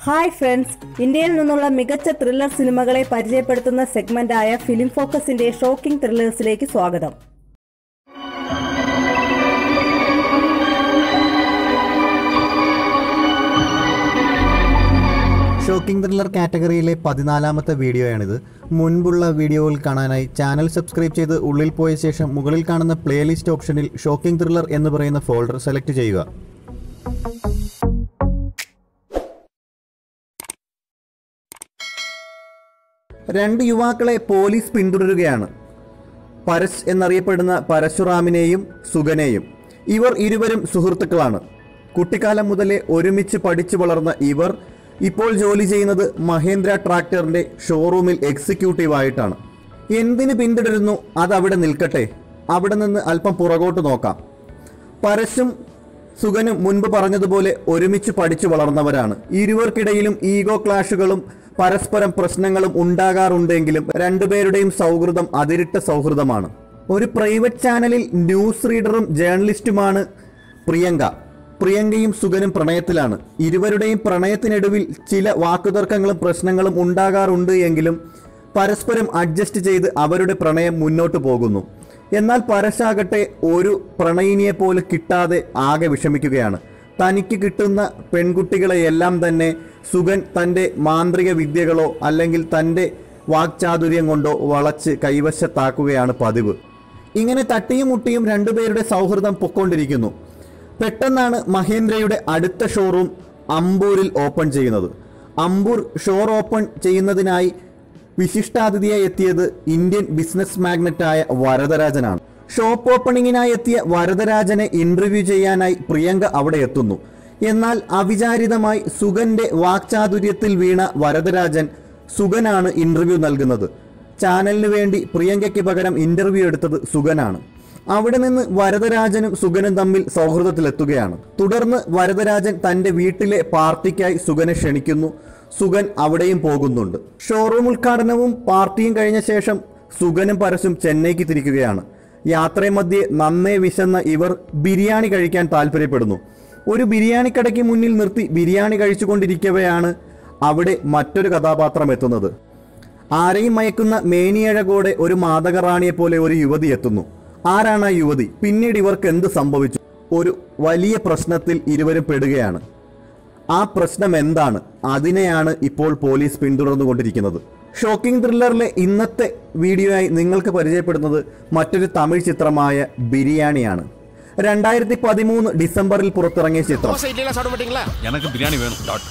hi friends ഇന്ത്യയിൽ നിന്നുള്ള മികച്ച ത്രില്ലർ സിനിമകളെ പരിചയപ്പെടുത്തുന്ന സെഗ്മെന്റായ ഫിലിം ഫോക്കസിന്റെ ഷോക്കിംഗ് ത്രില്ലേഴ്സിലേക്ക് സ്വാഗതം ഷോക്കിംഗ് ത്രില്ലർ കാറ്റഗറിയിലെ പതിനാലാമത്തെ വീഡിയോയാണിത് മുൻപുള്ള വീഡിയോയിൽ കാണാനായി ചാനൽ സബ്സ്ക്രൈബ് ചെയ്ത് ഉള്ളിൽ പോയ ശേഷം മുകളിൽ കാണുന്ന പ്ലേലിസ്റ്റ് ഓപ്ഷനിൽ ഷോക്കിംഗ് ത്രില്ലർ എന്ന് പറയുന്ന ഫോൾഡർ സെലക്ട് ചെയ്യുക രണ്ട് യുവാക്കളെ പോലീസ് പിന്തുടരുകയാണ് പരശ് എന്നറിയപ്പെടുന്ന പരശുറാമിനെയും സുഗനെയും ഇവർ ഇരുവരും സുഹൃത്തുക്കളാണ് കുട്ടിക്കാലം മുതലേ ഒരുമിച്ച് പഠിച്ചു വളർന്ന ഇവർ ഇപ്പോൾ ജോലി ചെയ്യുന്നത് മഹേന്ദ്ര ട്രാക്ടറിന്റെ ഷോറൂമിൽ എക്സിക്യൂട്ടീവ് ആയിട്ടാണ് എന്തിനു പിന്തുടരുന്നു അതവിടെ നിൽക്കട്ടെ അവിടെ നിന്ന് അല്പം പുറകോട്ട് നോക്കാം പരശും സുഗനും മുൻപ് പറഞ്ഞതുപോലെ ഒരുമിച്ച് പഠിച്ചു വളർന്നവരാണ് ഇരുവർക്കിടയിലും ഈഗോ ക്ലാഷുകളും പരസ്പരം പ്രശ്നങ്ങളും ഉണ്ടാകാറുണ്ടെങ്കിലും രണ്ടുപേരുടെയും സൗഹൃദം അതിരിട്ട സൗഹൃദമാണ് ഒരു പ്രൈവറ്റ് ചാനലിൽ ന്യൂസ് റീഡറും ജേർണലിസ്റ്റുമാണ് പ്രിയങ്ക പ്രിയങ്കയും സുഗനും പ്രണയത്തിലാണ് ഇരുവരുടെയും പ്രണയത്തിനൊടുവിൽ ചില വാക്കുതർക്കങ്ങളും പ്രശ്നങ്ങളും ഉണ്ടാകാറുണ്ട് എങ്കിലും പരസ്പരം അഡ്ജസ്റ്റ് ചെയ്ത് അവരുടെ പ്രണയം മുന്നോട്ട് പോകുന്നു എന്നാൽ പരശാകട്ടെ ഒരു പ്രണയിനിയെ പോലെ കിട്ടാതെ ആകെ വിഷമിക്കുകയാണ് തനിക്ക് കിട്ടുന്ന പെൺകുട്ടികളെയെല്ലാം തന്നെ സുഗൻ തൻ്റെ മാന്ത്രിക വിദ്യകളോ അല്ലെങ്കിൽ തൻ്റെ വാക്ചാതുര്യം കൊണ്ടോ വളച്ച് കൈവശത്താക്കുകയാണ് പതിവ് ഇങ്ങനെ തട്ടിയും മുട്ടിയും രണ്ടുപേരുടെ സൗഹൃദം പൊക്കൊണ്ടിരിക്കുന്നു പെട്ടെന്നാണ് മഹേന്ദ്രയുടെ അടുത്ത ഷോറൂം അമ്പൂരിൽ ഓപ്പൺ ചെയ്യുന്നത് അമ്പൂർ ഷോർ ഓപ്പൺ ചെയ്യുന്നതിനായി വിശിഷ്ടാതിഥിയായി എത്തിയത് ഇന്ത്യൻ ബിസിനസ് മാഗ്നറ്റായ വരദരാജനാണ് ഷോപ്പ് ഓപ്പണിങ്ങിനായി എത്തിയ വരദരാജനെ ഇന്റർവ്യൂ ചെയ്യാനായി പ്രിയങ്ക അവിടെ എത്തുന്നു എന്നാൽ അവിചാരിതമായി സുഗന്റെ വാക്ചാതുര്യത്തിൽ വീണ വരദരാജൻ സുഗനാണ് ഇന്റർവ്യൂ നൽകുന്നത് ചാനലിന് വേണ്ടി പ്രിയങ്കയ്ക്ക് പകരം ഇന്റർവ്യൂ എടുത്തത് സുഗനാണ് അവിടെ നിന്ന് വരദരാജനും സുഗനും തമ്മിൽ സൗഹൃദത്തിലെത്തുകയാണ് തുടർന്ന് വരദരാജൻ തന്റെ വീട്ടിലെ പാർട്ടിക്കായി സുഗനെ ക്ഷണിക്കുന്നു സുഗൻ അവിടെയും പോകുന്നുണ്ട് ഷോറൂം ഉദ്ഘാടനവും പാർട്ടിയും കഴിഞ്ഞ ശേഷം സുഗനും പരസ്യം ചെന്നൈക്ക് തിരിക്കുകയാണ് യാത്രമധ്യേ നന്നേ വിശന്ന ഇവർ ബിരിയാണി കഴിക്കാൻ താല്പര്യപ്പെടുന്നു ഒരു ബിരിയാണി കടയ്ക്ക് മുന്നിൽ നിർത്തി ബിരിയാണി കഴിച്ചുകൊണ്ടിരിക്കവെയാണ് അവിടെ മറ്റൊരു കഥാപാത്രം എത്തുന്നത് ആരെയും മയക്കുന്ന മേനിയഴകോടെ ഒരു മാതകറാണിയെ പോലെ ഒരു യുവതി എത്തുന്നു ആരാണ് ആ യുവതി പിന്നീട് ഇവർക്ക് എന്ത് സംഭവിച്ചു ഒരു വലിയ പ്രശ്നത്തിൽ ഇരുവരും പെടുകയാണ് ആ പ്രശ്നം എന്താണ് അതിനെയാണ് ഇപ്പോൾ പോലീസ് പിന്തുടർന്നുകൊണ്ടിരിക്കുന്നത് ഷോക്കിംഗ് ത്രില്ലറിലെ ഇന്നത്തെ വീഡിയോയായി നിങ്ങൾക്ക് പരിചയപ്പെടുന്നത് മറ്റൊരു തമിഴ് ചിത്രമായ ബിരിയാണിയാണ് രണ്ടായിരത്തി പതിമൂന്ന് ഡിസംബറിൽ പുറത്തിറങ്ങിയ ചിത്രം தோசை இட்லிலாம் சாப்பிட மாட்டீங்களா எனக்கு பிரியாணி வேணும் டாட்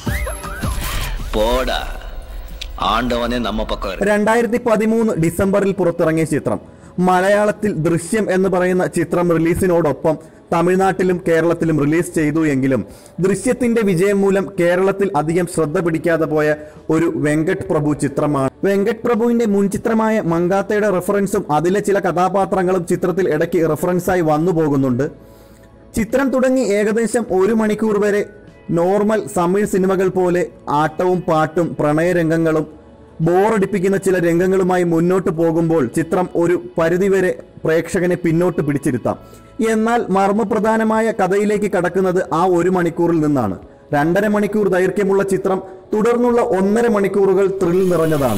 போடா ஆண்டவனே நம்ம பக்கம் இருக்கு രണ്ടായിരത്തി പതിമൂന്ന് ഡിസംബറിൽ പുറത്തിറങ്ങിയ ചിത്രം മലയാളത്തിൽ ദൃശ്യം എന്ന് പറയുന്ന ചിത്രം റിലീസിനോടൊപ്പം തമിഴ്നാട്ടിലും കേരളത്തിലും റിലീസ് ചെയ്തു എങ്കിലും ദൃശ്യത്തിന്റെ വിജയം മൂലം കേരളത്തിൽ അധികം ശ്രദ്ധ പിടിക്കാതെ പോയ ഒരു വെങ്കട്ട് പ്രഭു ചിത്രമാണ് വെങ്കട്ട് പ്രഭുവിന്റെ മുൻ ചിത്രമായ മങ്കാത്തയുടെ റെഫറൻസും അതിലെ ചില കഥാപാത്രങ്ങളും ചിത്രത്തിൽ ഇടയ്ക്ക് റെഫറൻസായി വന്നു പോകുന്നുണ്ട് ചിത്രം തുടങ്ങി ഏകദേശം ഒരു മണിക്കൂർ വരെ നോർമൽ തമിഴ് സിനിമകൾ പോലെ ആട്ടവും പാട്ടും പ്രണയരംഗങ്ങളും ബോറടിപ്പിക്കുന്ന ചില രംഗങ്ങളുമായി മുന്നോട്ട് പോകുമ്പോൾ ചിത്രം ഒരു പരിധിവരെ പ്രേക്ഷകനെ പിന്നോട്ട് പിടിച്ചിരുത്താം എന്നാൽ മർമ്മപ്രധാനമായ കഥയിലേക്ക് കടക്കുന്നത് ആ ഒരു മണിക്കൂറിൽ നിന്നാണ് രണ്ടര മണിക്കൂർ ദൈർഘ്യമുള്ള ചിത്രം തുടർന്നുള്ള ഒന്നര മണിക്കൂറുകൾ ത്രിൽ നിറഞ്ഞതാണ്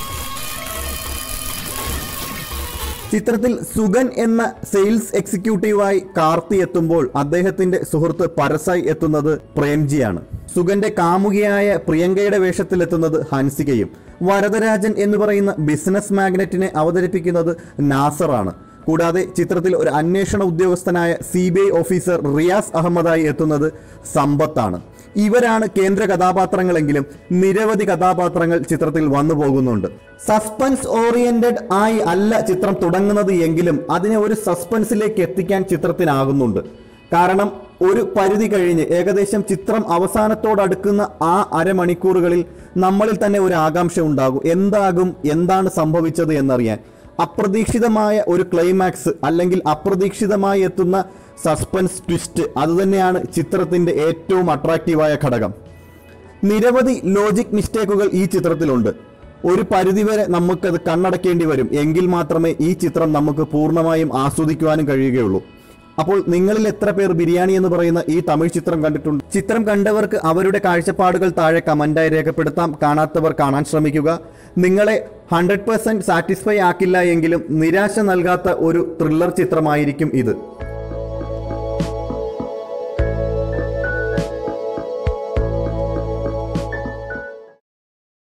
ചിത്രത്തിൽ സുഗൻ എന്ന സെയിൽസ് എക്സിക്യൂട്ടീവായി കാർത്തി എത്തുമ്പോൾ അദ്ദേഹത്തിന്റെ സുഹൃത്ത് പരസായി എത്തുന്നത് പ്രേംജിയാണ് സുഗന്റെ കാമുകിയായ പ്രിയങ്കയുടെ വേഷത്തിലെത്തുന്നത് ഹൻസികയും വരദരാജൻ എന്ന് പറയുന്ന ബിസിനസ് മാഗ്നറ്റിനെ അവതരിപ്പിക്കുന്നത് നാസറാണ് കൂടാതെ ചിത്രത്തിൽ ഒരു അന്വേഷണ ഉദ്യോഗസ്ഥനായ സി ഓഫീസർ റിയാസ് അഹമ്മദായി എത്തുന്നത് സമ്പത്താണ് ഇവരാണ് കേന്ദ്ര കഥാപാത്രങ്ങളെങ്കിലും നിരവധി കഥാപാത്രങ്ങൾ ചിത്രത്തിൽ വന്നു പോകുന്നുണ്ട് സസ്പെൻസ് ഓറിയന്റഡ് ആയി അല്ല ചിത്രം തുടങ്ങുന്നത് എങ്കിലും അതിനെ ഒരു സസ്പെൻസിലേക്ക് എത്തിക്കാൻ ചിത്രത്തിനാകുന്നുണ്ട് കാരണം ഒരു പരിധി കഴിഞ്ഞ് ഏകദേശം ചിത്രം അവസാനത്തോടടുക്കുന്ന ആ അരമണിക്കൂറുകളിൽ നമ്മളിൽ തന്നെ ഒരു ആകാംക്ഷ ഉണ്ടാകും എന്താകും എന്താണ് സംഭവിച്ചത് എന്നറിയാൻ അപ്രതീക്ഷിതമായ ഒരു ക്ലൈമാക്സ് അല്ലെങ്കിൽ അപ്രതീക്ഷിതമായി എത്തുന്ന സസ്പെൻസ് ട്വിസ്റ്റ് അതുതന്നെയാണ് ചിത്രത്തിന്റെ ഏറ്റവും അട്രാക്റ്റീവായ ഘടകം നിരവധി ലോജിക് മിസ്റ്റേക്കുകൾ ഈ ചിത്രത്തിലുണ്ട് ഒരു പരിധിവരെ നമുക്കത് കണ്ണടക്കേണ്ടി വരും എങ്കിൽ മാത്രമേ ഈ ചിത്രം നമുക്ക് പൂർണ്ണമായും ആസ്വദിക്കുവാനും കഴിയുകയുള്ളൂ അപ്പോൾ നിങ്ങളിൽ എത്ര പേർ ബിരിയാണി എന്ന് പറയുന്ന ഈ തമിഴ് ചിത്രം കണ്ടിട്ടുണ്ട് ചിത്രം കണ്ടവർക്ക് അവരുടെ കാഴ്ചപ്പാടുകൾ താഴെ കമന്റായി രേഖപ്പെടുത്താം കാണാത്തവർ കാണാൻ ശ്രമിക്കുക നിങ്ങളെ ഹൺഡ്രഡ് പെർസെന്റ് സാറ്റിസ്ഫൈ ആക്കില്ല എങ്കിലും നിരാശ നൽകാത്ത ഒരു ത്രില്ലർ ചിത്രമായിരിക്കും ഇത്